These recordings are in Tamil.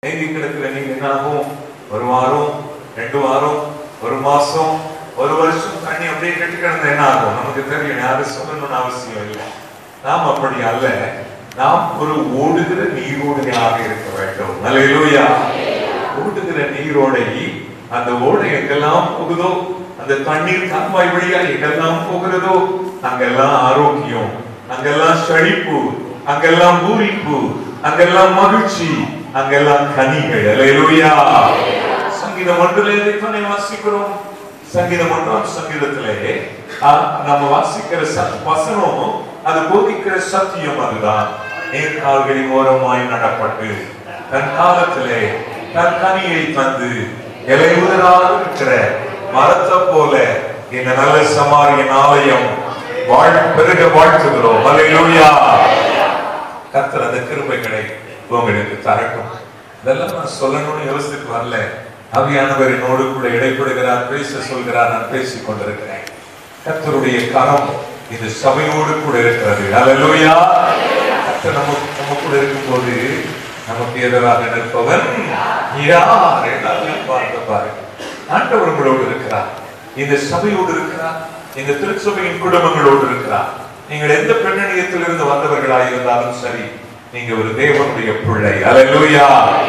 தேங்கி கிடக்கிற நீங்க என்ன ஆகும் ஒரு வாரம் ரெண்டு வாரம் ஒரு மாசம் ஒரு வருஷம் தண்ணி அப்படியே கட்டி கிடந்தா என்ன ஆகும் நமக்கு தெரியும் யாரும் சொல்லணும்னு அவசியம் இல்லை நாம் அப்படி அல்ல நாம் ஒரு ஓடுகிற நீரோடையாக இருக்க வேண்டும் அல்லேலூயா ஓடுகிற நீரோடை அந்த ஓடை எங்கெல்லாம் போகுதோ அந்த தண்ணீர் கால்வாய் வழியா எங்கெல்லாம் போகிறதோ அங்கெல்லாம் ஆரோக்கியம் அங்கெல்லாம் செழிப்பு அங்கெல்லாம் பூரிப்பு அங்கெல்லாம் மகிழ்ச்சி அங்கெல்லாம் கனிகள் அல்லேலூயா சங்கீதம் ஒன்றிலே இதைத்தானே வாசிக்கிறோம் சங்கீதம் ஒன்றாம் சங்கீதத்திலே ஆ, நம்ம வாசிக்கிற சத் வசனம் அது போதிக்கிற சத்தியம் அதுதான் நேர்கால்களின் ஓரமாய் நடப்பட்டு தன் காலத்திலே தன் கனியை தந்து இலையுதராக இருக்கிற மரத்தை போல இந்த நல்ல சமாரியன் ஆலயம் வாழ் பெருக வாழ்த்துகிறோம் அல்லேலூயா கர்த்தர் அந்த கிருபைகளை உங்களுக்கு தரட்டும் இதெல்லாம் நான் சொல்லணும்னு யோசித்துட்டு வரல அவியானவர் என்னோடு கூட இடைப்படுகிறார் பேச சொல்கிறார் நான் பேசிக் கொண்டிருக்கிறேன் கர்த்தருடைய கரம் இது சபையோடு கூட இருக்கிறது அல்லேலூயா கர்த்தர் நம்ம நம்ம கூட இருக்கும்போது நமக்கு எதிராக நிற்பவன் யார் எல்லாத்தையும் பார்க்க பாருங்க ஆண்டவர் உங்களோடு இருக்கிறார் இந்த சபையோடு இருக்கிறார் இந்த திருச்சபையின் குடும்பங்களோடு இருக்கிறார் நீங்கள் எந்த பின்னணியத்திலிருந்து வந்தவர்களாக இருந்தாலும் சரி நீங்க ஒரு தேவனுடைய பிள்ளை அல்லேலூயா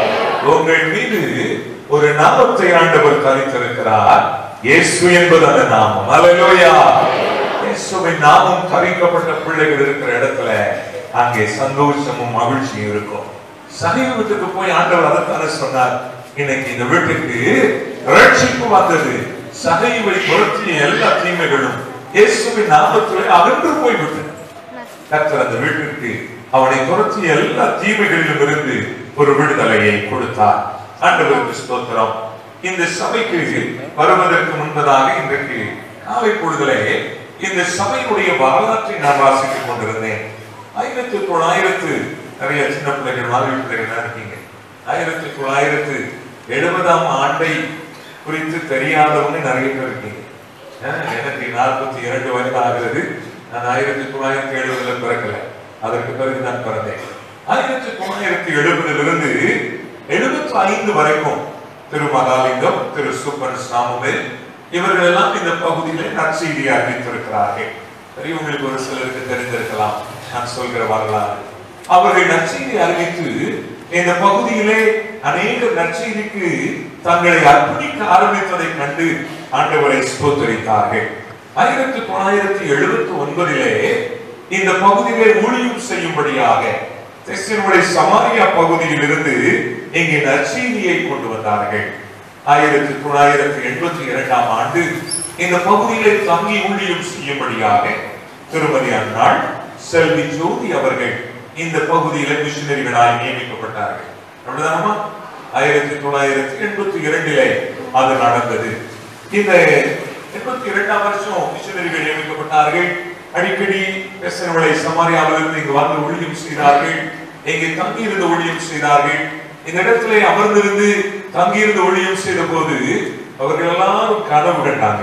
உங்கள் மீது ஒரு நாமத்தை ஆண்டவர் தரித்திருக்கிறார் இயேசு என்பது அந்த நாமம் அல்லேலூயா இயேசுவின் நாமம் தரிக்கப்பட்ட பிள்ளைகள் இருக்கிற இடத்துல அங்கே சந்தோஷமும் மகிழ்ச்சியும் இருக்கும் சகைவு வீட்டுக்கு போய் ஆண்டவர் அதைத்தானே சொன்னார் இன்னைக்கு இந்த வீட்டுக்கு ரட்சிப்பு வந்தது சகைவை துரத்திய எல்லா தீமைகளும் இயேசுவின் நாமத்திலே அகன்று போய்விட்டது கர்த்தர் அந்த வீட்டிற்கு அவனை துரத்திய எல்லா தீமைகளிலும் இருந்து ஒரு விடுதலையை கொடுத்தார் ஆண்டவருக்கு ஸ்தோத்திரம் இந்த சபைக்கு வருவதற்கு முன்பதாக இன்றைக்கு காலை பொழுதிலே இந்த சபையினுடைய வரலாற்றை நான் வாசித்துக் கொண்டிருந்தேன் ஆயிரத்தி தொள்ளாயிரத்து நிறைய சின்ன பிள்ளைகள் மாணவி பிள்ளைகள் இருக்கீங்க ஆயிரத்தி தொள்ளாயிரத்து எழுபதாம் ஆண்டை குறித்து தெரியாதவங்க நிறைய பேர் இருக்கீங்க அஹ் எனக்கு நாற்பத்தி இரண்டு வயது ஆகிறது நான் ஆயிரத்தி தொள்ளாயிரத்தி எழுபதுல பிறக்கல அதற்கு பிறகு நான் பிறந்தேன் ஆயிரத்தி தொள்ளாயிரத்தி எழுபதிலிருந்து எழுபத்தி ஐந்து வரைக்கும் திரு மகாலிங்கம் திரு சூப்பர் சாமுவேல் இவர்கள் எல்லாம் இந்த பகுதியிலே நற்செய்தியை அறிவித்திருக்கிறார்கள் பெரியவங்களுக்கு ஒரு சிலருக்கு தெரிந்திருக்கலாம் நான் சொல்கிற வரலாறு அவர்கள் நற்செய்தி அறிவித்து இந்த பகுதியிலே அநேக நற்செய்திக்கு தங்களை அர்ப்பணிக்க ஆரம்பித்ததை கண்டு ஆண்டவரை ஸ்தோத்தரித்தார்கள் ஆயிரத்தி தொள்ளாயிரத்தி எழுபத்தி ஒன்பதிலே இந்த பகுதியிலே ஊழியம் செய்யும்படியாக தெஸ்ஸினுடைய சமாரியா பகுதியில் இருந்து இங்கே நற்செய்தியை கொண்டு வந்தார்கள் ஆயிரத்தி தொள்ளாயிரத்தி எண்பத்தி இரண்டாம் ஆண்டு இந்த பகுதியிலே தங்கி ஊழியம் செய்யும்படியாக திருமதி அன்னாள் செல்வி ஜோதி அவர்கள் இந்த பகுதியில மிஷினரிகளால் நியமிக்கப்பட்டார்கள் அப்படிதானமா ஆயிரத்தி தொள்ளாயிரத்தி எண்பத்தி இரண்டிலே அது நடந்தது இந்த எண்பத்தி இரண்டாம் வருஷம் மிஷினரிகள் நியமிக்கப்பட்டார்கள் அடிக்கடி பெசன்களை சமாரியாவிலிருந்து இங்கு வந்து ஊழியம் செய்தார்கள் இங்கே தங்கியிருந்து ஊழியம் செய்தார்கள் இந்த இடத்திலே அமர்ந்திருந்து தங்கியிருந்து ஊழியம் செய்த போது அவர்கள் எல்லாரும் கனவு கண்டாங்க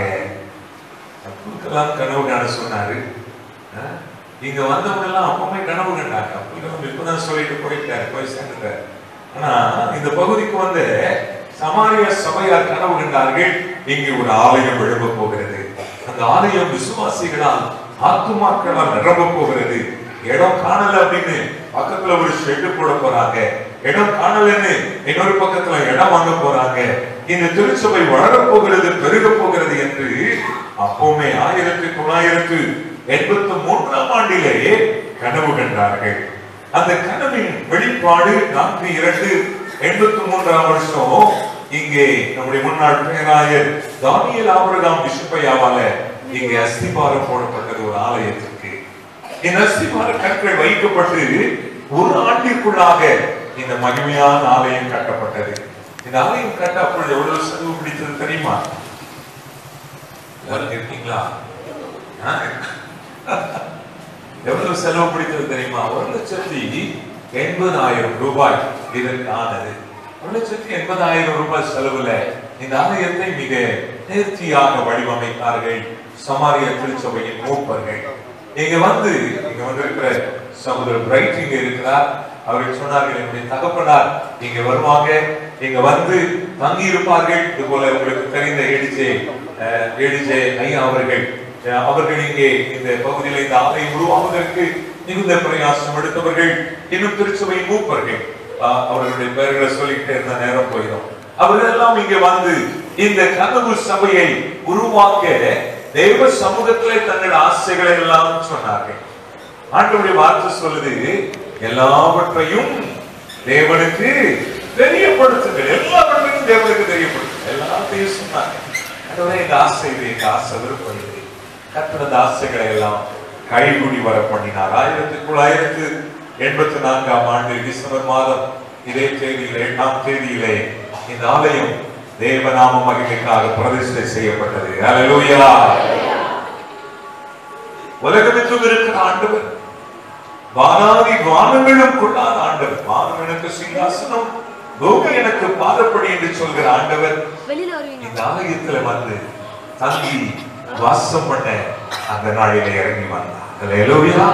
அப்துல்கலாம் கனவு காண சொன்னாரு அஹ், இங்க வந்தவங்க எல்லாம் அப்பவே கனவு கண்டாங்க அப்துல்கலாம் இப்பதான் சொல்லிட்டு போயிட்டாரு போய் சேர்ந்துட்டாரு ஆனா இந்த பகுதிக்கு வந்து சமாரிய சபையார் கனவு கண்டார்கள் இங்கே ஒரு ஆலயம் எழும்ப போகிறது அந்த ஆலயம் விசுவாசிகளால் ஆத்துமாக்களால் நிரம்ப போகிறது இடம் காணல அப்படின்னு பக்கத்துல ஒரு ஷெட்டு போட போறாங்க இடம் காணலன்னு இன்னொரு பக்கத்துல இடம் வாங்க போறாங்க இந்த திருச்சபை வளர போகிறது பெருக போகிறது என்று அப்பவுமே ஆயிரத்தி தொள்ளாயிரத்து எண்பத்தி மூன்றாம் ஆண்டிலே கனவு கண்டார்கள் அந்த கனவின் வெளிப்பாடு நான்கு இரண்டு எண்பத்தி மூன்றாம் வருஷம் இங்கே நம்முடைய முன்னாள் பேராயர் தானியல் ஆபரகாம் பிஷப்பையாவால இங்கே அஸ்திபாரம் போடப்பட்டது ஒரு ஆலயத்திற்கு இந்த அஸ்திபார கற்கள் வைக்கப்பட்டு ஒரு ஆண்டிற்குள்ளாக இந்த மகிமையான ஆலயம் கட்டப்பட்டது இந்த ஆலயம் கட்ட அப்பொழுது எவ்வளவு செலவு பிடித்தது தெரியுமா எல்லாரும் இருக்கீங்களா ஆ? எவ்வளவு செலவு பிடித்தது தெரியுமா ஒரு லட்சத்தி எண்பதாயிரம் ரூபாய் இதற்கு ஆனது ஒரு லட்சத்தி எண்பதாயிரம் ரூபாய் செலவுல இந்த ஆலயத்தை மிக நேர்த்தியாக வடிவமைத்தார்கள் சமாரிய திருச்சபையின் மூப்பர்கள் இங்க வந்து இங்க வந்து இருக்கிற சகோதரர் பிரைட் இங்க இருக்கிறார் அவர்கள் சொன்னார்கள் என்னுடைய தகப்பனார் இங்க வருவாங்க இங்க வந்து தங்கி இருப்பார்கள் இது போல உங்களுக்கு தெரிந்த ஏடிஜே ஏடிஜே ஐயா அவர்கள் அஹ், அவர்கள் இங்கே இந்த பகுதியில் இந்த ஆலயம் உருவாவதற்கு மிகுந்த பிரயாசம் எடுத்தவர்கள் இன்னும் திருச்சபை மூப்பர்கள் அஹ், அவர்களுடைய பெயர்களை சொல்லிக்கிட்டே இருந்த நேரம் போயிடும் அவர்கள் எல்லாம் இங்க வந்து இந்த கனவு சபையை உருவாக்க தெய்வ சமூகத்திலே தங்கள் ஆசைகளை எல்லாம் சொன்னார்கள் ஆண்டவருடைய வார்த்தை சொல்லுது எல்லாவற்றையும் தேவனுக்கு தெரியப்படுத்துங்கள் எல்லாவற்றையும் தேவனுக்கு தெரியப்படுத்துங்கள் எல்லாத்தையும் சொன்னாங்க ஆண்டவரே எங்க ஆசை இது எங்க ஆசை விருப்பம் இது கத்திரந்த ஆசைகளை எல்லாம் கைகூடி வர பண்ணினார் ஆயிரத்தி தொள்ளாயிரத்து எண்பத்தி நான்காம் ஆண்டு டிசம்பர் மாதம் இதே தேதியிலே எட்டாம் தேதியிலே இந்த ஆலயம் தேவநாம மகிமைக்காக பிரதிஷ்டை செய்யப்பட்டது அல்லேலூயா உலகமெங்கும் இருக்கிற ஆண்டவர் வானாதி வானங்களும் கொள்ளாத ஆண்டவர் வானம் எனக்கு சிங்காசனம் பூமி எனக்கு பாதப்படி என்று சொல்கிற ஆண்டவர் வெளியில வருவீங்க இந்த ஆலயத்துல வந்து தங்கி வாசம் பண்ண அந்த நாளிலே இறங்கி வந்தார் அல்லேலூயா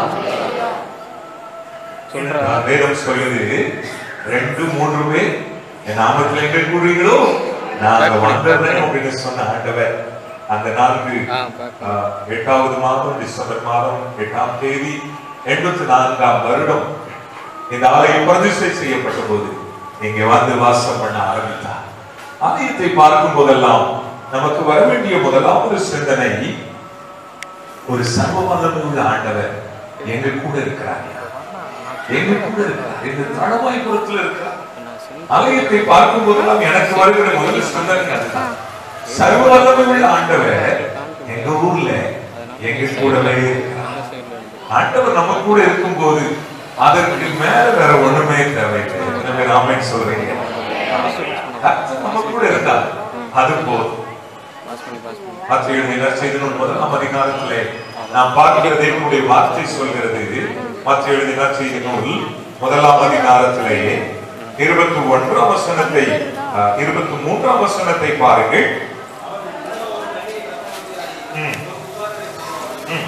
நான் வேதம் சொல்லுது ரெண்டு மூன்று பேர் என் நாமத்தில் எங்க கூறுறீங்களோ நாங்க வந்தேன் அப்படின்னு சொன்ன ஆண்டவர் அந்த நான்கு ஆ, பார்க்கலாம். ஆஹ், எட்டாவது மாதம் டிசம்பர் மாதம் எட்டாம் தேதி எண்பத்தி நான்காம் வருடம் இந்த ஆலயம் பிரதிஷ்டை செய்யப்பட்ட போது இங்கே வந்து வாசம் பண்ண ஆரம்பித்தார் ஆலயத்தை பார்க்கும் போதெல்லாம் நமக்கு வர வேண்டிய முதலாவது சிந்தனை ஒரு சர்வ வல்லமை உள்ள ஆண்டவர் எங்க கூட இருக்கிறார் எங்க கூட இருக்கிறார் எங்க தடவாய்புரத்தில் இருக்கிறார் ஆலயத்தை பார்க்கும் போதெல்லாம் எனக்கு வருகிற முதல் சிந்தனை அதுதான் சர்வ வல்லமை உள்ள ஆண்டவர் எங்க ஊர்ல எங்க கூடவே இருக்கிறார் ஆண்டவர் நம்ம கூட இருக்கும்போது அதற்கு மேல வேற ஒண்ணுமே தேவையில்லை எனவே ராமன் சொல்றீங்க கர்த்தர் நம்ம கூட இருந்தார் அது போதும் பாஸ் பண்ணி பாஸ் பண்ணி மற்ற எழுதின செய்தி நூல் முதலாம் அதிகாரத்திலே நாம் பார்க்கிற தேவனுடைய வார்த்தை சொல்கிறது மற்ற எழுதின செய்தி நூல் முதலாம் அதிகாரத்திலே இருபத்தி ஒன்றாம் வசனத்தை அஹ், இருபத்தி மூன்றாம் வசனத்தை பாருங்கள் ம். ம்.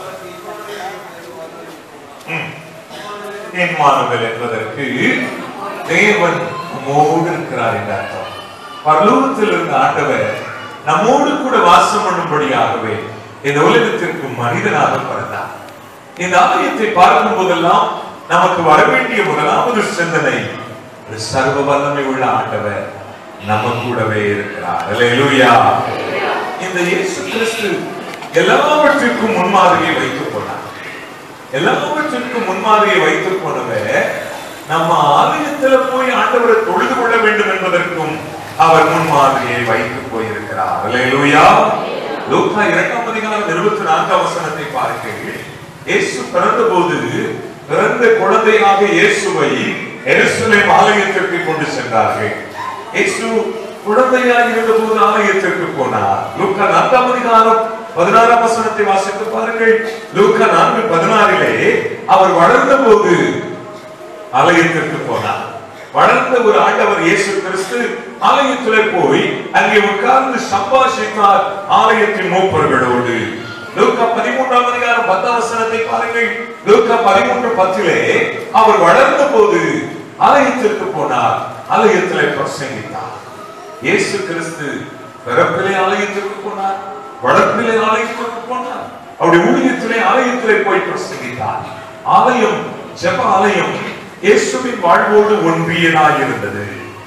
ம். எம்மானுவேல் என்பதற்கு தேவன் நம்மோடு இருக்கிறார் என்ற அர்த்தம் பரலோகத்தில் இருந்த ஆண்டவர் நம்மோடு கூட வாசம் பண்ணும்படியாகவே இந்த உலகத்திற்கு மனிதனாக பிறந்தார் இந்த ஆலயத்தை பார்க்கும் போதெல்லாம் நமக்கு வர வேண்டிய முதலாவது சிந்தனை ஒரு சர்வ வல்லமை உள்ள ஆண்டவர் நம்ம கூடவே இருக்கிறார் அல்லேலூயா இந்த இயேசு கிறிஸ்து எல்லாவற்றிற்கும் முன்மாதிரியை வைத்துக் கொண்டார் எல்லாவற்றிற்கும் முன்மாதிரியை வைத்துக் கொண்டவர் நம்ம ஆலயத்துல போய் ஆண்டவரை தொழுது கொள்ள வேண்டும் என்பதற்கும் அவர் முன்மாதிரியை வைத்து போயிருக்கிறார் அல்லேலூயா லூக்கா இரண்டாம் அதிகாரம் இருபத்தி நான்காம் வசனத்தை பார்க்கிறீர்கள் இயேசு பிறந்த போது பிறந்த குழந்தையாக இயேசுவை எருசலேம் ஆலயத்திற்கு கொண்டு சென்றார்கள் இயேசு குழந்தையாக இருந்த போது ஆலயத்திற்கு போனார் லூக்கா நான்காம் அதிகாரம் பதினாறாம் வசனத்தை வாசித்து பாருங்கள் லூக்கா நான்கு பதினாறிலே அவர் வளர்ந்த போது ஆலயத்திற்கு போனார் வளர்ந்த ஒரு ஆண்டவர் இயேசு கிறிஸ்து ஆலயத்திலே போய் அங்கே உட்கார்ந்து சம்பாஷித்தார் ஆலயத்தின் மூப்பர்களோடு லூக்கா பதிமூன்றாம் அதிகாரம் பத்தாம் வசனத்தை பாருங்கள் லூக்கா பதிமூன்று பத்திலே அவர் வளர்ந்த போது ஆலயத்திற்கு போனார் ஆலயத்திலே பிரசங்கித்தார் இயேசு கிறிஸ்து பிறப்பிலே ஆலயத்திற்கு போனார் வளர்ப்பிலே ஆலயத்திற்கு போனார் அவருடைய ஊழியத்திலே ஆலயத்திலே போய் பிரசங்கித்தார் ஆலயம் ஜெப ஆலயம் இயேசுவின் வாழ்வோடு ஒன்றியதாய் இருந்தது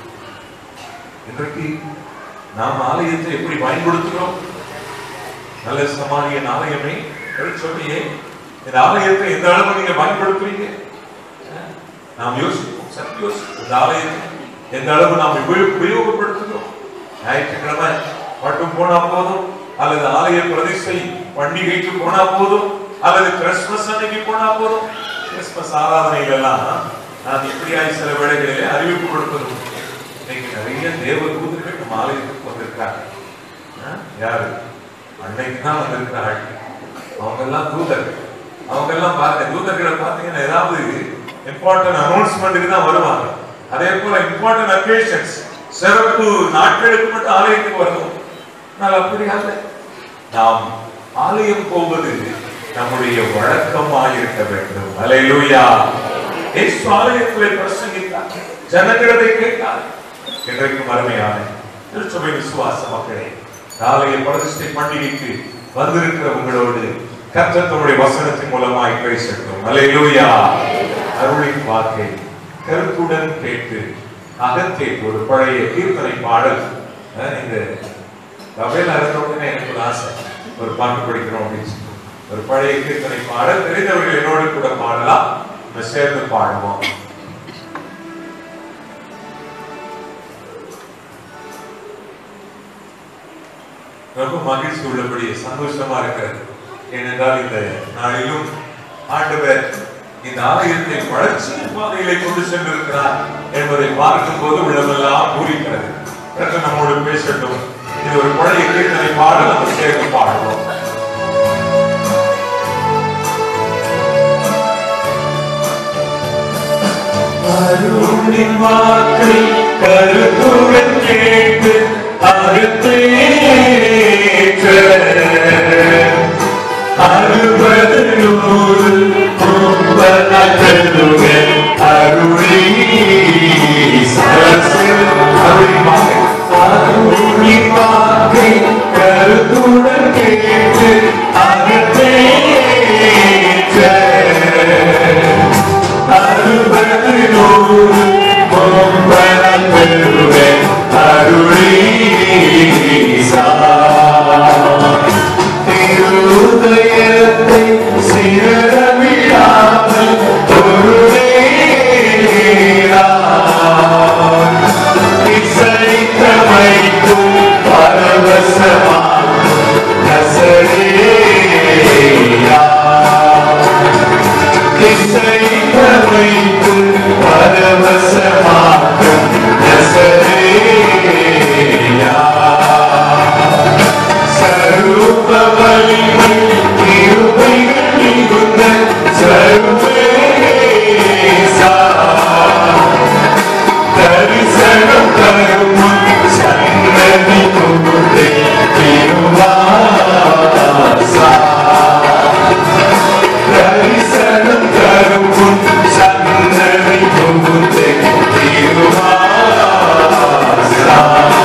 இன்றைக்கு நாம் ஆலயத்தை எப்படி பயன்படுத்துகிறோம் நல்ல சமாரியன் ஆலயமே சொல்லியே இந்த ஆலயத்தை எந்த அளவு நீங்க பயன்படுத்துவீங்க அஹ், நாம் யோசிப்போம் சற்று யோசிப்போம் இந்த ஆலயத்தை எந்த அளவு நாம் உபயோ- உபயோகப்படுத்துகிறோம் ஞாயிற்றுக்கிழமை மட்டும் போனா போதும் அல்லது ஆலய பிரதிஷ்டை பண்டிகைக்கு போனா போதும் அல்லது கிறிஸ்துமஸ் அன்னைக்கு போனா போதும் கிறிஸ்துமஸ் ஆராதனைகள் எல்லாம் நான் இப்படியாய் சில வேளைகளிலே அறிவிப்பு கொடுப்பது உண்டு. இன்னைக்கு நிறைய தேவ தூதர்கள் நம்ம ஆலயத்துக்கு வந்திருக்காங்க ஆ? யாரு அன்னைக்கு தான் வந்திருக்கிறாள் அவங்க எல்லாம் தூதர்கள் அவங்க எல்லாம் பாருங்க தூதர்களை பார்த்தீங்கன்னா ஏதாவது இம்பார்ட்டன்ட் அனௌன்ஸ்மெண்ட்டுக்கு தான் வருவாங்க அதே போல இம்பார்ட்டன்ட் அக்கேஷன்ஸ் சிறப்பு நாட்களுக்கு மட்டும் ஆலயத்துக்கு வரணும் ஆனால் அப்படி அல்ல நாம் ஆலயம் போவது நம்முடைய வழக்கமாய் இருக்க வேண்டும் அலையிலூயா இயேசு ஆலயத்திலே பிரசங்கித்தார் ஜனங்கள் அதை கேட்டார் இன்றைக்கும் அருமையான திருச்சபை விசுவாச மக்களே நாளைய பிரதிஷ்டை பண்டிகைக்கு வந்திருக்கிற உங்களோடு கர்த்தர் தம்முடைய வசனத்தின் மூலமாய் பேசட்டும் அல்லேலூயா அருளின் வாக்கை கருத்துடன் கேட்டு அகத்தே ஒரு பழைய கீர்த்தனை பாடல் அஹ், இந்த சபையில் அறிந்த உடனே எனக்கு ஒரு ஆசை ஒரு பாட்டு படிக்கிறோம் அப்படின்னு சொல்லி. ஒரு பழைய கீர்த்தனை பாடல் தெரிந்தவர்கள் என்னோடு கூட பாடலாம் நம்ம சேர்ந்து பாடுவோம் ரொம்ப மகிழ்ச்சி உள்ளபடி சந்தோஷமா இருக்கிறது ஏனென்றால் இந்த நாளிலும் ஆண்டவர் இந்த ஆலயத்தை வளர்ச்சியின் பாதையிலே கொண்டு சென்றிருக்கிறார் என்பதை பார்க்கும் போது உள்ளமெல்லாம் பூரிக்கிறது பிறகு நம்மோடு பேசட்டும் இது ஒரு பழைய கீர்த்தனை பாடல் நம்ம சேர்ந்து பாடுவோம் அருளின் வாக்கை கருத்துடன் கேட்டு அறுத்தேற்ற அறுபது நூறு முப்பதற்குக அருளி சரசு அருளின் வாக்கை அருளின் வாக்கை கருத்துடன் கேட்டு அறுத்தேற்ற அறுபது நூறு பொம்பரங்களுவே அருளீசா. திருதயத்தை சிறவிடாமல் ஒரு நேராய் இசைத்த வைக்கும் பரவசமா நசரேயா இசைத்த வைத்து பரவசமாக்கும் நசரேயா. சர்வ வலிமை கிருபைகள் மிகுந்த சர்வேசா. தரிசனம் தரும் முன் சன்னதி முகுந்தே திருவாசா தரிசனம் தரும் உன் சன்னதி புகுந்து திருவாசா.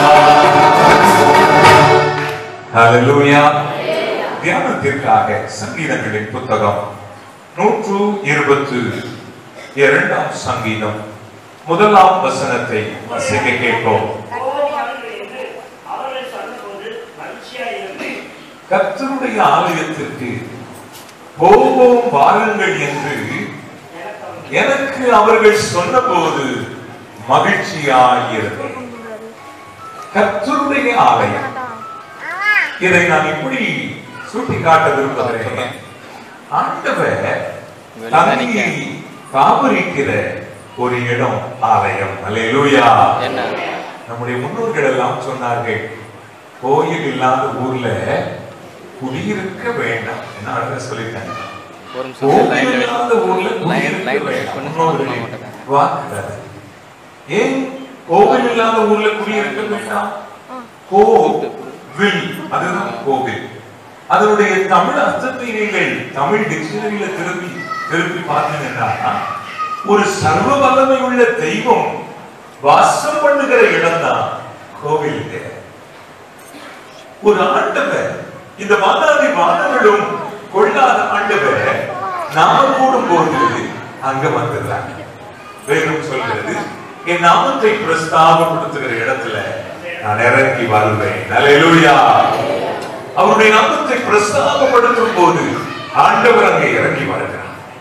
ஹalleluya தியானத்திற்காக சங்கீதங்களின் புத்தகம் நூற்று இருபத்து இரண்டாம் சங்கீதம் முதலாம் வசனத்தை வாசிக்க கேட்போம் கோபமானவர்கள் என்று அவர்கள் சொன்னபோது மகிழ்ச்சியாயிருந்தேன். கர்த்தருடைய ஆலயத்திற்கு போவோம் வாருங்கள் என்று எனக்கு அவர்கள் எனக்கு அவர்கள் சொன்னபோது மகிழ்ச்சியாயிருந்தேன் கர்த்தருடைய ஆலயம் இதை நான் இப்படி சுட்டி காட்ட விரும்புகிறேன் ஆண்டவர் தன்னை காபரிக்கிற ஒரு இடம் ஆலயம் அல்லேலூயா என்ன நம்முடைய முன்னோர்கள் எல்லாம் சொன்னார்கள் கோயில் இல்லாத ஊர்ல குடியிருக்க வேண்டாம் என்ன அழகா சொல்லிட்டாங்க ஒரு நிமிஷம் லைன்ல கோவில் இல்லாத ஊர்ல லைன் குடியிருக்க லைன் வேண்டாம். பண்ண முன்னோர்களின் மாட்டாங்க வாக்கு அது. ஏன் கோவில் இல்லாத ஊர்ல குடியிருக்க வேண்டாம் கோ வில் அதுதான் கோவில் அதனுடைய தமிழ் அர்த்தத்தை நீங்கள் தமிழ் டிக்ஷனரியில திருப்பி திருப்பி பார்த்தீங்கன்னா ஒரு சர்வ வல்லமை உள்ள தெய்வம் வாசம் பண்ணுகிற இடம்தான் கோவில் ஒரு ஆண்டவர் இந்த வானாதி வானங்களும் கொள்ளாத ஆண்டவர் நாம் கூடும் போது அங்க வந்துடுறாங்க வேறும் சொல்கிறது என் நாமத்தை பிரஸ்தாபப்படுத்துகிற இடத்துல நான் இறங்கி வருவேன் அல்லேலூயா அவருடைய நாமத்தை பிரஸ்தாபப்படுத்தும் போது ஆண்டவர் அங்கே இறங்கி வருகிறார்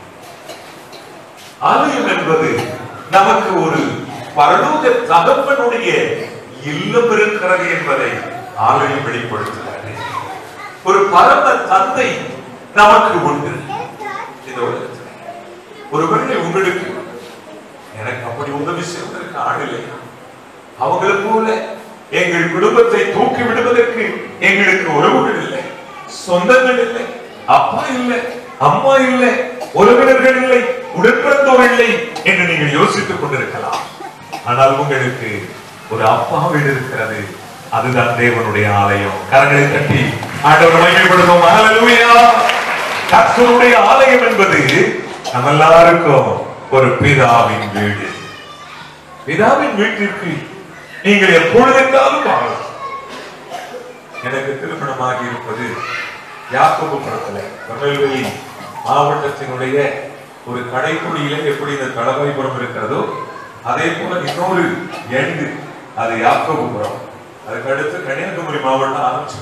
ஆலயம் என்பது நமக்கு ஒரு பரலோக தகப்பனுடைய இல்லம் இருக்கிறது என்பதை ஆலயம் வெளிப்படுத்துகிறது ஒரு பரம தந்தை நமக்கு உண்டு இந்த உலகத்தில் ஒருவேளை உங்களுக்கு எனக்கு அப்படி உதவி செய்வதற்கு ஆள் இல்லையா அவங்களை போல எங்கள் குடும்பத்தை தூக்கி விடுவதற்கு எங்களுக்கு உறவுகள் இல்லை சொந்தங்கள் இல்லை அப்பா இல்லை அம்மா இல்லை உறவினர்கள் இல்லை உடன்பிறந்தோர் இல்லை என்று நீங்கள் யோசித்துக் கொண்டிருக்கலாம் ஆனால் உங்களுக்கு ஒரு அப்பா வீடு இருக்கிறது அதுதான் தேவனுடைய ஆலயம் கரங்களை தட்டி ஆண்டவர் மகிமைப்படுத்தும் ஹalleluya கர்த்தருடைய ஆலயம் என்பது நம்ம எல்லாருக்கும் ஒரு பிதாவின் வீடு பிதாவின் வீட்டிற்கு நீங்கள் எப்பொழுதென்றாலும் வாழலாம் எனக்கு திருமணமாகி இருப்பது யாக்கோபு படத்துல திருநெல்வேலி மாவட்டத்தினுடைய ஒரு கடைக்குடியில எப்படி இந்த தளவாய்புரம் இருக்கிறதோ அதே போல இன்னொரு எண்டு அது யாக்கோபுரம் அதுக்கு அடுத்து கன்னியாகுமரி மாவட்டம் ஆரம்பிச்சு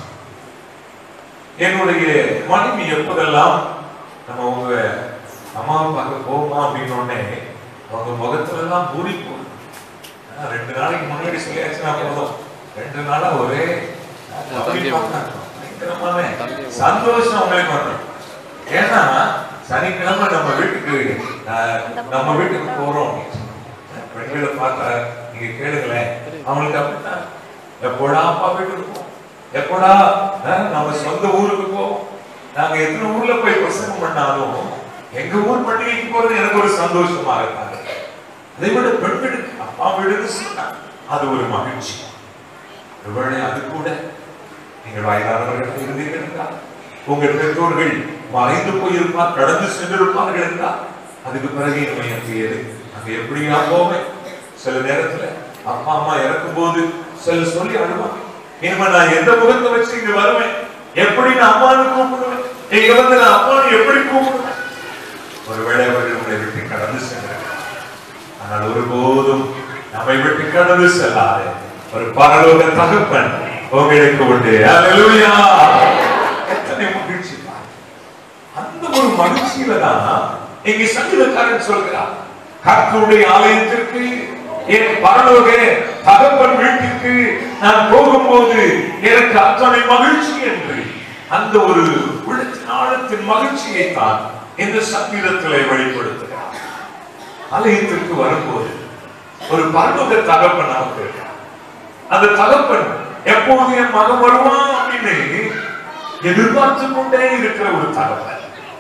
என்னுடைய மனைவி எப்போதெல்லாம் நம்ம உங்க அம்மாவை பார்க்க போமா அப்படின்னு உடனே அவங்க முகத்துல எல்லாம் பூரி போகுது ஆனா, ரெண்டு நாளைக்கு முன்னாடி சொல்லியாச்சுன்னா போதும் ரெண்டு நாளா ஒரே அப்படி பார்க்கறாங்க. பயங்கரமான சந்தோஷம் அவங்களுக்கு வரும் ஏன்னா சனிக்கிழமை நம்ம வீட்டுக்கு அஹ், நம்ம வீட்டுக்கு போறோம் பெண்களை பார்த்தா நீங்க கேளுங்களேன் அவங்களுக்கு அப்படித்தான் எப்போடா அப்பா வீட்டுக்கு போவோம் எப்போடா அஹ், நம்ம சொந்த ஊருக்கு போவோம் நாங்க எத்தனை ஊர்ல போய் பிரசங்கம் பண்ணாலும் எங்க ஊர் பண்டிகைக்கு போறது எனக்கு ஒரு சந்தோஷமா இருக்காங்க அதை விட பெண் வீட்டுக்கு அப்பா வீடுன்னு சொன்னா அது ஒரு மகிழ்ச்சி ஒருவேளை அது கூட நீங்கள் வயதானவர்கள் இருந்தீர்கள் என்றால் உங்கள் பெற்றோர்கள் மறைந்து போயிருப்பார் கடந்து சென்றிருப்பார்கள் என்றால் அதுக்கு பிறகு இனிமே அங்கே எது அங்க எப்படி நான் போவேன் சில நேரத்துல அப்பா அம்மா இறக்கும் போது சில சொல்லி அழுவாங்க இனிமே நான் எந்த முகத்தை வச்சு இங்க வருவேன் எப்படி நான் அம்மானு கூப்பிடுவேன் இங்க வந்து நான் அம்மானு எப்படி கூப்பிடுவேன் ஒருவேளை அவர்கள் உங்களை விட்டு கடந்து சென்றார்கள் ஆனால் ஒருபோதும் நம்மை விட்டு கடந்து செல்லாது ஒரு பரலோக தகப்பன் உங்களுக்கு உண்டு அல்லேலூயா எத்தனை மகிழ்ச்சி பாரு. அந்த ஒரு மகிழ்ச்சியில தான் இங்க சங்கீதக்காரன் சொல்கிறார் கர்த்தருடைய ஆலயத்திற்கு என் பரலோக தகப்பன் வீட்டிற்கு நான் போகும்போது எனக்கு அத்தனை மகிழ்ச்சி என்று அந்த ஒரு உள்ளத்தின் ஆழத்தின் மகிழ்ச்சியை தான் இந்த சங்கீதத்திலே வெளிப்படுத்துகிறார் ஆலயத்திற்கு வரும்போது ஒரு பரலோக தகப்பன் நமக்கு இருக்கார். அந்த தகப்பன் எப்போது என் மகன் வருவான் அப்படின்னு எதிர்பார்த்து கொண்டே இருக்கிற ஒரு தகப்பன்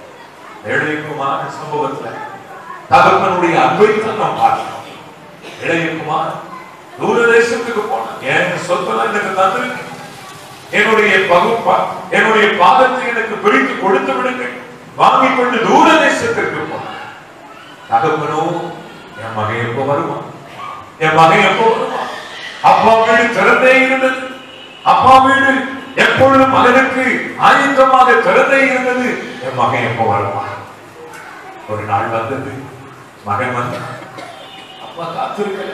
இளையகுமார் சம்பவத்துல தகப்பனுடைய அன்பை தான் நாம் பார்க்கிறோம் இளையகுமார் தூர தேசத்துக்கு போனான் என் சொத்தெல்லாம் எனக்கு தந்திருக்கு என்னுடைய பகுப்பா என்னுடைய பாதத்தை எனக்கு பிரித்து கொடுத்து விடுங்கள் வாங்கிக் கொண்டு தூர தேசத்திற்கு போனான் தகப்பனோ என் மகன் எப்போ வருவான் என் மகன் எப்போ வருவான் அப்பா வீடு திறந்தே இருந்தது அப்பா வீடு எப்பொழுது மகனுக்கு ஆயத்தமாக திறந்தே இருந்தது என் மகன் எப்போ வருவான் ஒரு நாள் வந்தது மகன் வந்தான் அப்பா காத்திருக்கல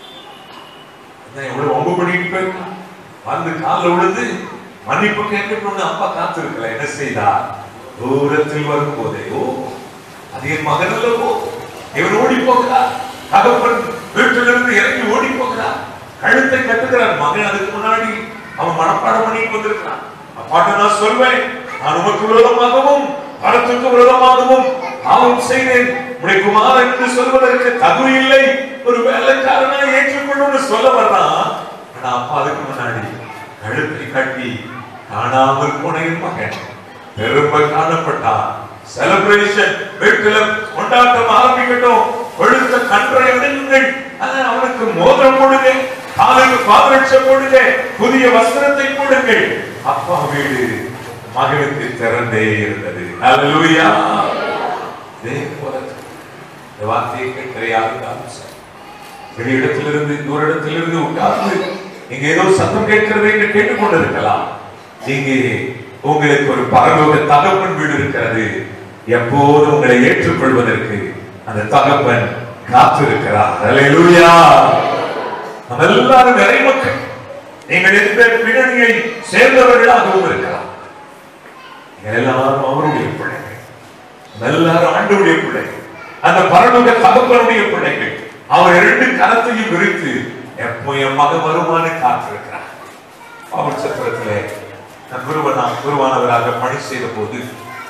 அதான் எவ்வளவு ஒம்பு பண்ணிட்டு போயிருக்கான் வந்து காலில் விழுந்து மன்னிப்பு கேட்கணும்னு அப்பா காத்திருக்கல என்ன செய்தார் தூரத்தில் வரும் போதே ஓ அது என் மகன் அல்லவோ இவன் ஓடி போகிறார் தகப்பன் வீட்டிலிருந்து இறங்கி ஓடி போகிறார் கழுத்தை கட்டுகிறார் மகன் அதுக்கு முன்னாடி அவன் மனப்பாடம் பண்ணிட்டு வந்திருக்கிறான் அப்பாட்ட நான் சொல்வேன் நான் உமக்கு விரோதமாகவும் பரத்துக்கு விரோதமாகவும் பாவம் செய்தேன் உடைய குமாரன் என்று சொல்வதற்கு தகுதி இல்லை ஒரு வேலைக்காரனா ஏற்றுக்கொள்ளும்னு சொல்ல வர்றான் ஆனா அப்பா அதுக்கு முன்னாடி கழுத்தை கட்டி காணாமல் போன என் மகன் பெருமை காணப்பட்டான் செலிப்ரேஷன் வீட்டுல கொண்டாட்டம் ஆரம்பிக்கட்டும் கொழுத்த கன்றை அடையுங்கள் ஆனா, அவனுக்கு மோதிரம் போடுங்க காலுக்கு பாதரட்சம் போடுங்க புதிய வஸ்திரத்தை போடுங்கள் அப்பா வீடு மகனுக்கு திறந்தே இருந்தது அல்லேலூயா இதே போல இந்த வார்த்தையை கேட்கிற யாருக்காலும் சரி வெளியிடத்திலிருந்து தூரிடத்திலிருந்து உட்கார்ந்து இங்க ஏதோ சத்தம் கேட்கிறது என்று கேட்டுக்கொண்டிருக்கலாம் இங்கே உங்களுக்கு ஒரு பரலோக தகப்பன் வீடு இருக்கிறது எப்போது உங்களை ஏற்றுக்கொள்வதற்கு அந்த தகப்பன் காத்திருக்கிறார் அல்லேலூயா நம்ம எல்லாரும் நிறை மக்கள் நீங்கள் எந்த பின்னணியை சேர்ந்தவர்களாகவும் இருக்கலாம் நீங்கள் எல்லாரும் அவருடைய பிள்ளைகள் நம்ம எல்லாரும் ஆண்டவருடைய பிள்ளைகள் அந்த பரலோக தகப்பனுடைய பிள்ளைகள் அவர் இரண்டு கரத்தையும் விரித்து எப்போ என் மகன் வருமானு காத்திருக்கிறார் அவர் சத்திரத்திலே நான் குருவனா குருவானவராக பணி செய்த போது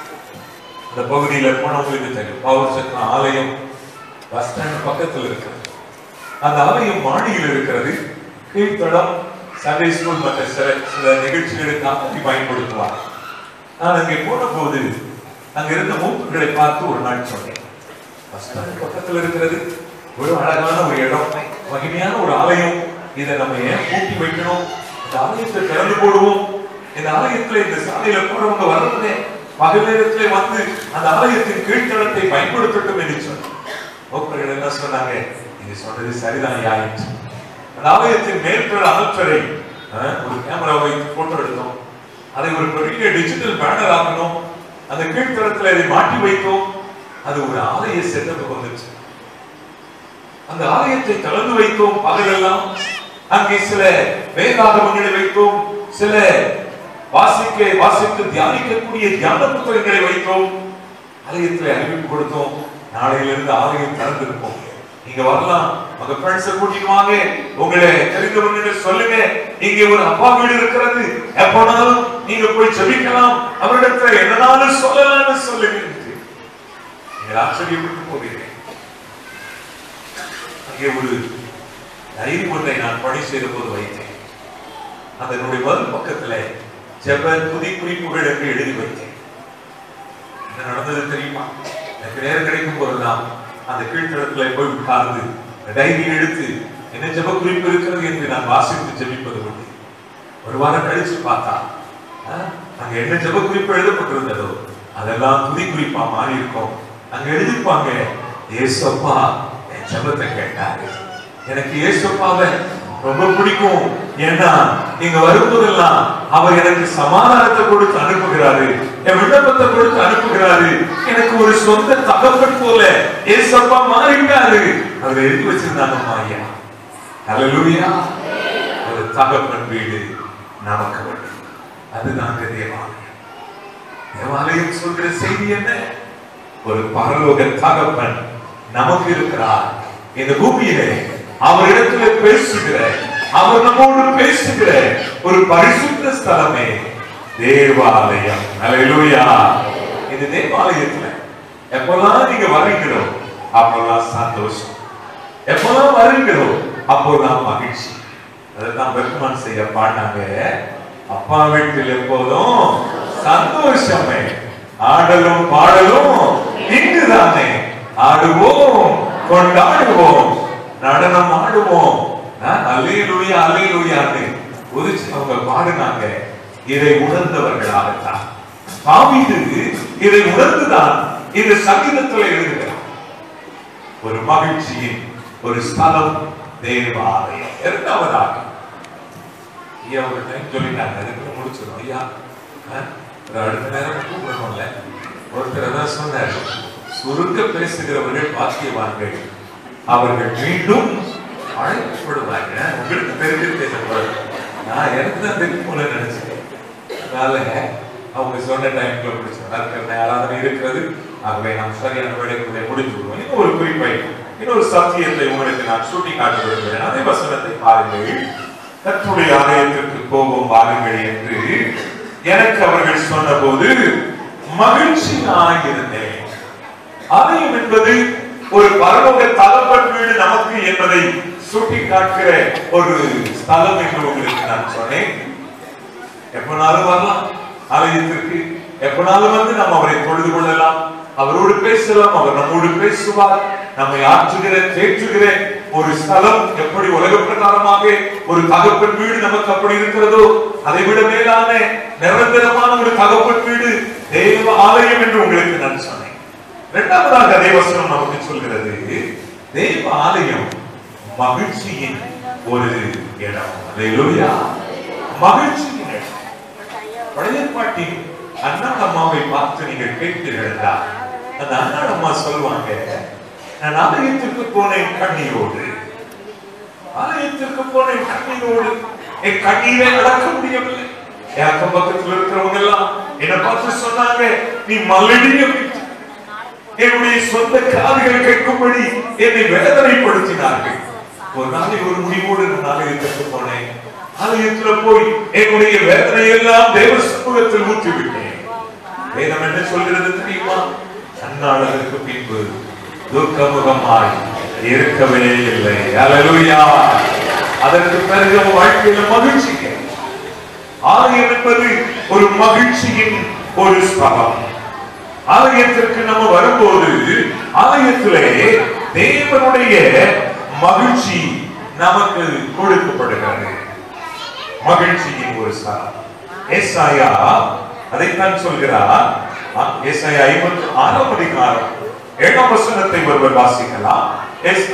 அந்த பகுதியில போனவங்களுக்கு தெரியும் பவர் சத்திரம் ஆலயம் பஸ் ஸ்டாண்ட் பக்கத்தில் இருக்கிறது அந்த ஆலயம் மாடியில் இருக்கிறது கீழ்த்தடம் சண்டே ஸ்கூல் மற்ற சில சில நிகழ்ச்சிகளுக்காக அதை பயன்படுத்துவார் நான் அங்கே போன போது அங்க இருந்த மூப்புகளை பார்த்து ஒரு நாள் சொன்னேன் பஸ் ஸ்டாண்ட் பக்கத்தில் இருக்கிறது ஒரு அழகான ஒரு இடம் மகிமையான ஒரு ஆலயம் இதை நம்ம ஏன் பூட்டி வைக்கணும் இந்த ஆலயத்தை திறந்து போடுவோம் இந்த ஆலயத்துல இந்த சாலையில போறவங்க வர்றதே பகல் நேரத்திலே வந்து அந்த ஆலயத்தின் கீழ்த்தளத்தை பயன்படுத்தட்டும் என்று சொன்னேன் மூப்பர்கள் என்ன சொன்னாங்க நீங்க சொன்னது சரிதான் யாயிற்று அந்த ஆலயத்தின் மேற்புற அகற்றரை அஹ், ஒரு கேமரா வைத்து போட்டோ எடுத்தோம் அதை ஒரு பெரிய டிஜிட்டல் பேனர் ஆக்கணும் அந்த கீழ்த்தளத்துல அதை மாட்டி வைத்தோம் அது ஒரு ஆலய செட்டப் வந்துச்சு அந்த ஆலயத்தை திறந்து வைத்தோம் பகலெல்லாம் அங்கே சில வேதாகமங்களை வைத்தோம் சில வாசிக்க வாசித்து தியானிக்கக்கூடிய தியான புத்தகங்களை வைத்தோம் ஆலயத்தில் அறிவிப்பு கொடுத்தோம் நாளையிலிருந்து ஆலயம் திறந்திருப்போம் நீங்க வரலாம் உங்க ஃப்ரெண்ட்ஸை கூட்டிட்டு வாங்க உங்களை தெரிந்தவங்க சொல்லுங்க இங்க ஒரு அப்பா வீடு இருக்கிறது எப்பனாலும் நீங்க போய் ஜெபிக்கலாம் அவரிடத்துல என்னனாலும் சொல்லலாம்னு சொல்லுங்க நீங்கள் ஆச்சரியப்பட்டு போகிறேன் அங்கே ஒரு டைரி ஒன்றை நான் பணி செய்த போது வைத்தேன் அதனுடைய முதல் பக்கத்துல ஜெப துதி குறிப்புகள் என்று எழுதி வைத்தேன் என்ன நடந்தது தெரியுமா எனக்கு நேரம் கிடைக்கும் போதெல்லாம் அந்த கீழ்த்தளத்துல போய் உட்கார்ந்து டைரி எடுத்து என்ன ஜெப குறிப்பு இருக்கிறது என்று நான் வாசித்து ஜெபிப்பது உண்டு ஒரு வாரம் கழிச்சு பார்த்தா ஆஹ், அங்க என்ன ஜெப குறிப்பு எழுதப்பட்டிருந்ததோ அதெல்லாம் துதி குறிப்பா மாறி இருக்கும் அங்க எழுதிருப்பாங்க ஏசப்பா என் ஜெபத்தை கேட்டாரு எனக்கு ஏசப்பாவை ரொம்ப பிடிக்கும் ஏன்னா நீங்க வரும்போதெல்லாம் அவர் எனக்கு சமாதானத்தை கொடுத்து அனுப்புகிறாரு என் விண்ணப்பத்தை கொடுத்து அனுப்புகிறாரு எனக்கு ஒரு சொந்த தகப்பன் போல ஏசப்பா மாறிட்டாரு அதுல எழுதி வச்சிருந்தாங்கம்மா ஐயா ஹalleluya ஒரு தகப்பன் வீடு நமக்கு வேண்டும் அதுதான் தேவாலயம் தேவாலயம் சொல்ற செய்தி என்ன ஒரு பரலோக தகப்பன் நமக்கு இருக்கிறார் இந்த பூமியிலே அவரிடத்துல பேசுகிற அவர் நம்மோடு பேசுகிற ஒரு பரிசுத்த ஸ்தலமே தேவாலயம் ஹalleluya இந்த தேவாலயத்துல எப்பெல்லாம் நீங்க வர்றீங்களோ அப்பெல்லாம் சந்தோஷம் எப்பெல்லாம் வருகிறோ அப்போதான் மகிழ்ச்சி அதைத்தான் பெருமான் செய்ய பாடினாங்க அப்பா வீட்டில் எப்போதும் சந்தோஷமே ஆடலும் பாடலும் இங்குதானே ஆடுவோம் கொண்டாடுவோம் நடனம் ஆடுவோம் அல்லேலூயா அல்லேலூயான்னு உதிச்சு அவங்க பாடினாங்க இதை உணர்ந்தவர்களாகத்தான் தாவீது இதை உணர்ந்துதான் இந்த சங்கீதத்தில் எழுதுகிறார் ஒரு மகிழ்ச்சியின் ஒரு ஸ்தலம் தேவாலயம் இரண்டாவதாக ஐயா ஒரு டைம் சொல்லிட்டாங்க அதுக்கு முடிச்சிடும் ஐயா அஹ், ஒரு அடுத்த நேரம் கூப்பிடணும்ல ஒருத்தர் தான் சொன்னார் சுருங்க பேசுகிறவர்கள் பாக்கியவான்கள் அவர்கள் மீண்டும் அழைக்கப்படுவாங்க உங்களுக்கு தெரிஞ்சிருக்கேன் நான் எனக்கு தான் தெரியும் போல நினைச்சேன் அதனால அவங்க சொன்ன டைம்ல முடிச்சோம் நற்கரணை ஆராதனை இருக்கிறது ஆகவே நாம் சரியான வேலைக்குள்ளே முடித்து விடுவோம் இன்னும் ஒரு குறிப்பை இன்னொரு சத்தியத்தை உங்களுக்கு நான் சுட்டி காட்ட விரும்புகிறேன் அதே வசனத்தை பாருங்கள் கர்த்தருடைய ஆலயத்திற்கு போவோம் வாருங்கள் என்று எனக்கு அவர்கள் சொன்னபோது மகிழ்ச்சியாக இருந்தேன் ஆலயம் என்பது ஒரு பரலோக தகப்பன் வீடு நமக்கு என்பதை சுட்டி காட்டுகிற ஒரு ஸ்தலம் என்று உங்களுக்கு நான் சொன்னேன் எப்பனாலும் வரலாம் ஆலயத்திற்கு எப்பனாலும் வந்து நாம் அவரை தொழுது கொள்ளலாம் அவரோடு பேசலாம் அவர் நம்மோடு பேசுவார் நம்மை ஆற்றுகிற தேற்றுகிற ஒரு ஸ்தலம் எப்படி உலக பிரகாரமாக ஒரு தகப்பன் வீடு நமக்கு அப்படி இருக்கிறதோ அதை விட மேலான நிரந்தரமான ஒரு தகப்பன் வீடு தேவ ஆலயம் என்று உங்களுக்கு நான் சொன்னேன் இரண்டாவதாக தேவசனம் நமக்கு சொல்கிறது தேவ ஆலயம் மகிழ்ச்சியின் ஒரு இடம் அல்லேலூயா மகிழ்ச்சியின் இடம் பழைய பாட்டின் அண்ணா அம்மாவை பார்த்து நீங்கள் கேட்கிறீர்கள் என்றால், அந்த அண்ணா அம்மா சொல்லுவாங்க நான் ஆலயத்திற்கு போனேன் கண்ணீரோடு ஆலயத்திற்கு போனேன் கண்ணீரோடு என் கண்ணீரை அடக்க முடியவில்லை என் அக்கம் பக்கத்தில் இருக்கிறவங்க எல்லாம் என்னை பார்த்து சொன்னாங்க நீ மல்லடிய என்னுடைய சொந்த காதுகள் கேட்கும்படி என்னை வேதனைப்படுத்தினார்கள் ஒரு நாளை ஒரு முடிவோடு நான் ஆலயத்திற்கு போனேன் ஆலயத்துல போய் என்னுடைய வேதனை எல்லாம் தேவ சமூகத்தில் ஊற்றி விட்டேன் வேதம் என்ன சொல்கிறது தெரியுமா அந்நாளதற்கு பின்பு துக்கமுகமாய் இருக்கவே இல்லை அல்லேலூயா அதற்கு பிறகு அவன் வாழ்க்கையில மகிழ்ச்சிங்க ஆலயம் என்பது ஒரு மகிழ்ச்சியின் ஒரு ஸ்தலம் ஆலயத்திற்கு நம்ம வரும்போது ஆலயத்திலே தேவனுடைய மகிழ்ச்சி நமக்கு கொடுக்கப்படுகிறது மகிழ்ச்சியின் ஒரு ஸ்தலம் ஏசாயா அதைத்தான் சொல்கிறார் ஆ, ஏசாயா ஐம்பத்தி ஆறாம் அதிகாரம் ஏழாம் வசனத்தை ஒருவர் வாசிக்கலாம் எஸ்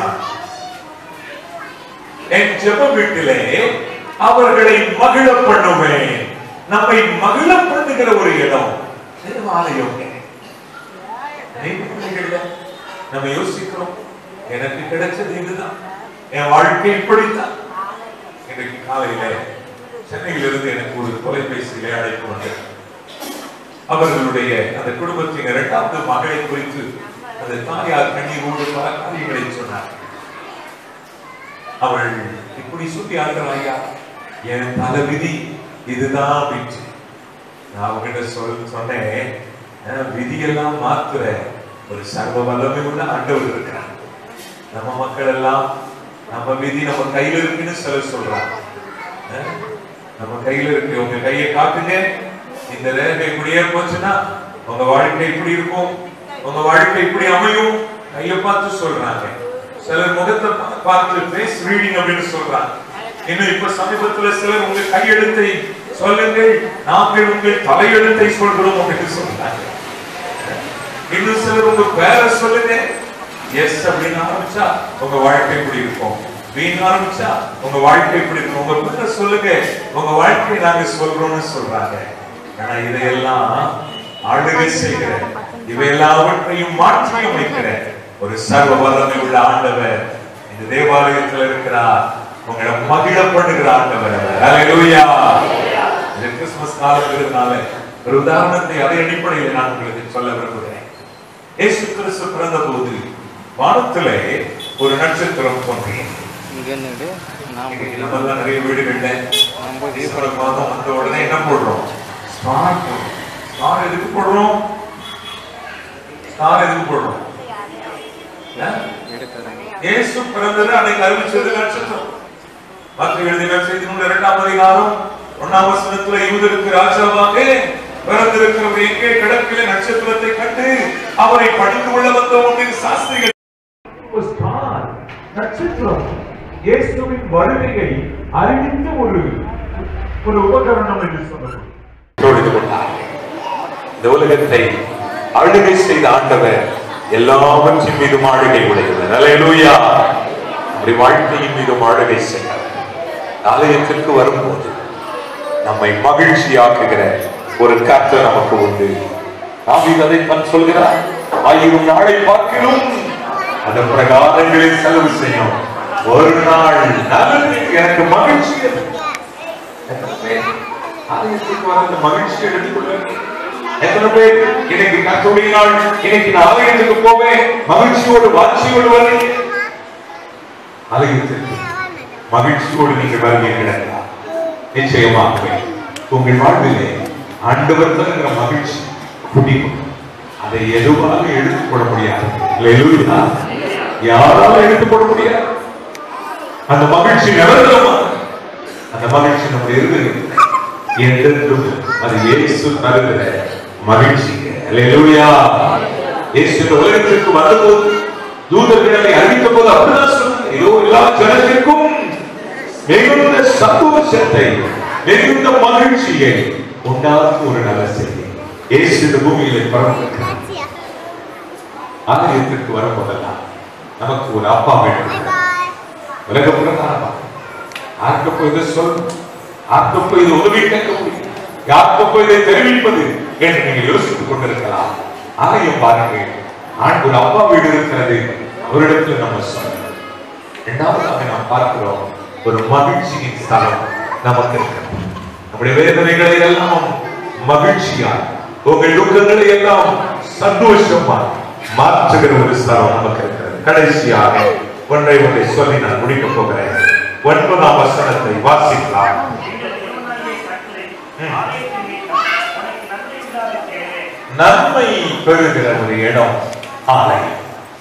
என் ஜெப வீட்டிலே அவர்களை மகிழ பண்ணுவேன் நம்மை மகிழ பண்ணுகிற ஒரு இடம் தேவாலயம் அநேக பிள்ளைகள்ல நம்ம யோசிக்கிறோம் எனக்கு கிடைச்சது இதுதான் என் வாழ்க்கை இப்படித்தான் இன்றைக்கு காலையில சென்னையிலிருந்து எனக்கு ஒரு தொலைபேசியிலே அழைப்பு வந்தது அவர்களுடைய அந்த குடும்பத்தின் இரண்டாவது மகளை குறித்து அந்த தாயார் கண்ணீரோடு பல காரியங்களை சொன்னார் அவள் இப்படி சொல்லி ஐயா என் தலைவிதி இதுதான் அப்படின்னு நான் அவங்கிட்ட சொல் சொன்னேன் "அஹ், விதியெல்லாம் மாத்துற ஒரு சர்வ வல்லமை உள்ள ஆண்டவர் இருக்கிறார் நம்ம மக்கள் எல்லாம் நம்ம விதி நம்ம கையில இருக்குன்னு சிலர் சொல்றாங்க அஹ், நம்ம கையில இருக்கு உங்க கையை காட்டுங்க இந்த ரேகை இப்படியே போச்சுன்னா உங்க வாழ்க்கை இப்படி இருக்கும் உங்க வாழ்க்கை இப்படி அமையும் கையை பார்த்து சொல்றாங்க சிலர் முகத்தை பா- பார்த்து ஃபேஸ் ரீடிங் அப்படின்னு சொல்றாங்க இன்னும் இப்ப சமீபத்துல சிலர் உங்க கையெழுத்தை சொல்லுங்கள் நாங்கள் உங்கள் தலையெழுத்தை சொல்கிறோம் அப்படின்னு சொல்றாங்க இன்னும் சிலர் உங்க பேரை சொல்லுங்க எஸ் அப்படின்னு ஆரம்பிச்சா உங்க வாழ்க்கை இப்படி இருக்கும் வீண் ஆரம்பிச்சா உங்க வாழ்க்கை இப்படி இருக்கும் உங்க பேரை சொல்லுங்க உங்க வாழ்க்கை நாங்க சொல்றோம்னு சொல்றாங்க ஆனா இதையெல்லாம் ஆளுகை செய்கிற இவை எல்லாவற்றையும் மாற்றி அமைக்கிற ஒரு சர்வ வல்லமை உள்ள ஆண்டவர் இந்த தேவாலயத்தில் இருக்கிறார் உங்களை மகிழ பண்ணுகிற ஆண்டவர் ஹalleluya இது கிறிஸ்துமஸ் காலங்கிறதுனால ஒரு உதாரணத்தை அதை அடிப்படையில் நான் உங்களுக்கு சொல்ல விரும்புகிறேன் இயேசு கிறிஸ்து பிறந்த போது வானத்திலே ஒரு நட்சத்திரம் தோன்றியது இங்கே நின்று நான் இன்னைக்கு நம்ம எல்லாம் நிறைய வீடுகள்ல நான் போய் டிசம்பர் மாதம் வந்த உடனே என்ன போடுறோம் ஸ்டார் போடுறோம் ஸ்டார் எதுக்கு போடுறோம் ஸ்டார் எதுக்கு போடுறோம் ஏன்? எடுக்கிறேன் இயேசு பிறந்தது அன்னைக்கு அறிவிச்சது நட்சத்திரம் மற்ற எழுதின செய்தி நூல் இரண்டாம் அதிகாரம் ஒன்னாம் வசனத்துல யூதருக்கு ராஜாவாக பிறந்திருக்கிறவர் எங்கே கிடக்கில நட்சத்திரத்தை கண்டு அவரை பணிந்து கொள்ள வந்தவங்க சாஸ்திரிகள் ஒரு ஸ்டார் நட்சத்திரம் இயேசுவின் வருகையை அறிவித்த ஒரு ஒரு உபகரணம் என்று சொல்லலாம் தொழுது கொண்டார்கள் இந்த உலகத்தை அழுகை செய்த ஆண்டவர் எல்லாவற்றின் மீதும் ஆளுகை உடையவர் அல்லேலூயா நம்முடைய வாழ்க்கையின் மீதும் ஆளுகை செய்கிறார் ஆலயத்திற்கு வரும்போது நம்மை மகிழ்ச்சியாக்குகிற ஒரு கர்த்தர் நமக்கு உண்டு தாவீது அதைத்தான் சொல்கிறார் ஆயிரம் நாளை பார்க்கிலும் அந்த பிரகாரங்களில் செலவு செய்யும் ஒரு நாள் நல்லது எனக்கு மகிழ்ச்சி அது. எத்தனை பேர் ஆலயத்துக்கு வர அந்த மகிழ்ச்சியை எடுத்துக்கொள்வார்கள் எத்தனை பேர் இன்னைக்கு கத்தோடைய நாள் இன்னைக்கு நான் ஆலயத்துக்கு போவேன் மகிழ்ச்சியோடு வாட்சியோடு வருவீங்க ஆலயத்திற்கு மகிழ்ச்சியோடு நீங்க வருவீர்களா நிச்சயமாகவே உங்கள் வாழ்விலே ஆண்டவர் தருகிற மகிழ்ச்சி குடிக்கும் அதை எதுவாக எடுத்துக் கொள்ள முடியாது அல்லேலூயா. யாரால எடுத்துக் கொள்ள முடியாது அந்த மகிழ்ச்சி நிரந்தரமா அந்த மகிழ்ச்சி நம்முடைய இருதயம் என்றென்றும் அது இயேசு தருகிற மகிழ்ச்சி அல்லேலூயா இயேசு இந்த உலகத்திற்கு வந்தபோது தூதர்களை அறிவித்த போது அப்படிதான் சொன்னார் இதோ எல்லா ஜனத்திற்கும் மிகுந்த சந்தோஷத்தை மிகுந்த மகிழ்ச்சியை உண்டாக்கும் ஒரு நல்ல செய்தி இயேசு இந்த பூமியிலே பிறந்திருக்கிறார் ஆலயத்திற்கு வரும்போதெல்லாம் நமக்கு ஒரு அப்பா வேண்டும் உலக பிரதானமா யாருக்கு போய் இதை சொல்லணும் யாருக்கு போய் இது உதவி கேட்க முடியும் யாருக்கு போய் இதை தெரிவிப்பது என்று நீங்க யோசித்துக் கொண்டிருக்கலாம் ஆலயம் பாருங்கள் ஆண் ஒரு அப்பா வீடு இருக்கிறது அவரிடத்துல நம்ம சொல்லணும் இரண்டாவதாக நாம் பார்க்கிறோம் ஒரு மகிழ்ச்சியின் ஸ்தலம் நமக்கு இருக்கிறது நம்முடைய வேதனைகளை எல்லாம் மகிழ்ச்சியா உங்கள் துக்கங்களை எல்லாம் சந்தோஷமா மாற்றுகிற ஒரு ஸ்தலம் நமக்கு இருக்கிறது கடைசியாக ஒன்றை ஒன்றை சொல்லி நான் முடிக்கப் போகிறேன் ஒன்பதாம் வசனத்தை வாசிக்கலாம் எங்கள் தேவனாகிய கர்த்தரே, ஆலயத்தின் மீது உனக்கு நன்மை உண்டாக தேவை. நன்மை பெறுகிற ஒரு இடம் ஆலயம்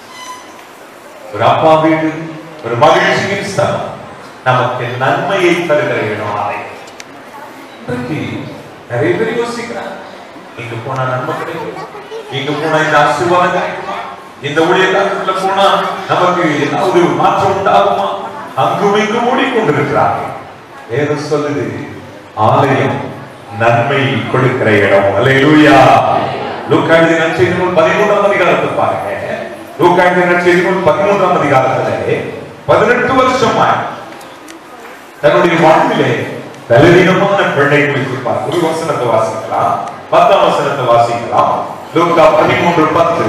ஒரு அப்பா வீடு ஒரு மகிழ்ச்சியின் ஸ்தலம் நமக்கு நன்மையை தருகிற இடம் ஆலயம் இன்றைக்கு நிறைய பேர் யோசிக்கிறாங்க இங்க போனா நன்மை கிடைக்கும் இங்க போனா இந்த ஆசீர்வாதம் கிடைக்குமா இந்த ஊழியக்காரத்துல போனா நமக்கு ஏதாவது ஒரு மாற்றம் உண்டாகுமா அங்கும் இங்கும் ஓடிக்கொண்டிருக்கிறார்கள் வேதம் சொல்லுது ஆலயம் நன்மை கொடுக்கிற இடம் அல்லேலூயா லூக்கா எழுதின நற்செய்தி நூல் பதிமூன்றாம் அதிகாரத்தை பாருங்க லூக்காய்ந்த நற்செய்தி நூல் பதிமூன்றாம் அதிகாரத்திலே பதினெட்டு வருஷமாய் தன்னுடைய வாழ்விலே பலவீனமான பெண்ணை குறித்து பார்க்க ஒரு வசனத்தை வாசிக்கலாம் பத்தாம் வசனத்தை வாசிக்கலாம் லூக்கா பதிமூன்று பத்து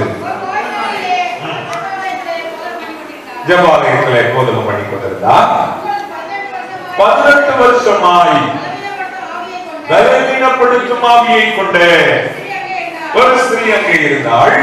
ஜபாலயத்திலே போதனை பண்ணி கொண்டிருந்தார் பதினெட்டு வருஷமாய் பலவீனப்படுத்தும் ஆவியை கொண்டு ஒரு ஸ்திரீ அங்கே இருந்தாள்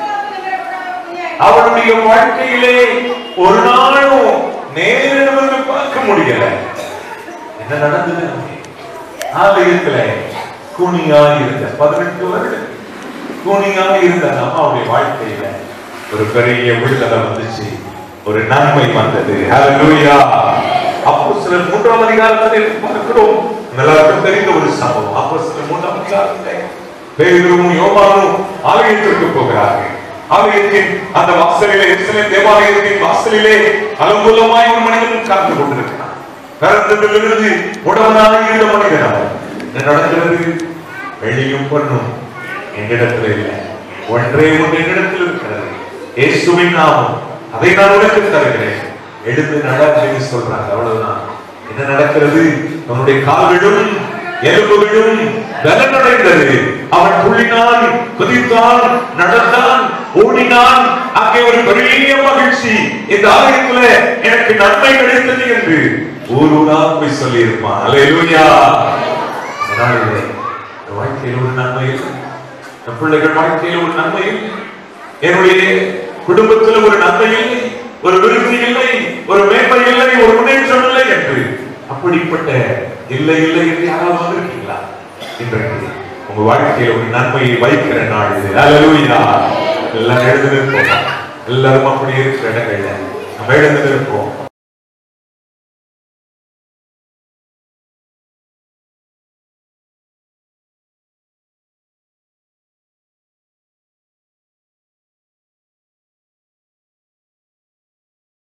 அவளுடைய வாழ்க்கையிலே ஒரு நாளும் நேரில் பார்க்க முடியல என்ன நடந்தது அங்கே? ஆலயத்துல கூனியா இருந்த பதினெட்டு வருடம் கூனியா இருந்த அந்த அம்மாவுடைய வாழ்க்கையில ஒரு பெரிய விடுதலை வந்துச்சு ஒரு நன்மை வந்தது ஹalleluya அப்போ சில மூன்றாம் அதிகாரத்தில் பார்க்கிறோம் எல்லாருக்கும் தெரிந்த ஒரு சம்பவம் அப்போ சில மூன்றாம் அதிகாரத்தில் பேரும் யோவானும் ஆலயத்திற்கு போகிறார்கள் ஆலயத்தின் அந்த வாசலிலே எருசலேம் தேவாலயத்தின் வாசலிலே அலங்குலமாய் ஒரு மனிதன் உட்கார்ந்து கொண்டிருக்கிறான் பிறந்ததிலிருந்து உடம்பனாக இருந்த மனிதன் அவன் என்ன நடக்கிறது வெளியும் பொண்ணும் என்னிடத்தில் இல்லை ஒன்றே ஒன்று என்னிடத்தில் இருக்கிறது இயேசுவின் நாமம் அதை நான் உனக்கு தருகிறேன் எடுத்து நடன்னு சொல்றாங்க அவ்வளவுதான் என்ன நடக்கிறது அவனுடைய கால்களும் எலும்புகளும் பலனடைந்தது அவன் துள்ளினான் குதித்தான் நடந்தான் ஓடினான் அங்கே ஒரு பெரிய மகிழ்ச்சி இந்த ஆலயத்துல எனக்கு நன்மை கிடைத்தது என்று ஊரூரா போய் சொல்லி இருப்பான் அலையூயா நாளிலே என் வாழ்க்கையில் ஒரு நன்மை இல்லை என் பிள்ளைகள் வாழ்க்கையில் ஒரு நன்மை இல்லை என்னுடைய குடும்பத்தில் ஒரு நன்மை இல்லை ஒரு விருது இல்லை ஒரு மேன்மை இல்லை ஒரு முன்னேற்றம் இல்லை என்று அப்படிப்பட்ட இல்லை இல்லை என்று யாராவது வந்திருக்கீங்களா இன்றைக்கு உங்க வாழ்க்கையில ஒரு நன்மையை வைக்கிற நாள் இது அல்லேலூயா எல்லாரும் எழுந்து நிற்போம் எல்லாரும் அப்படி இருக்கிற இடங்கள்ல நம்ம எழுந்து நிற்போம்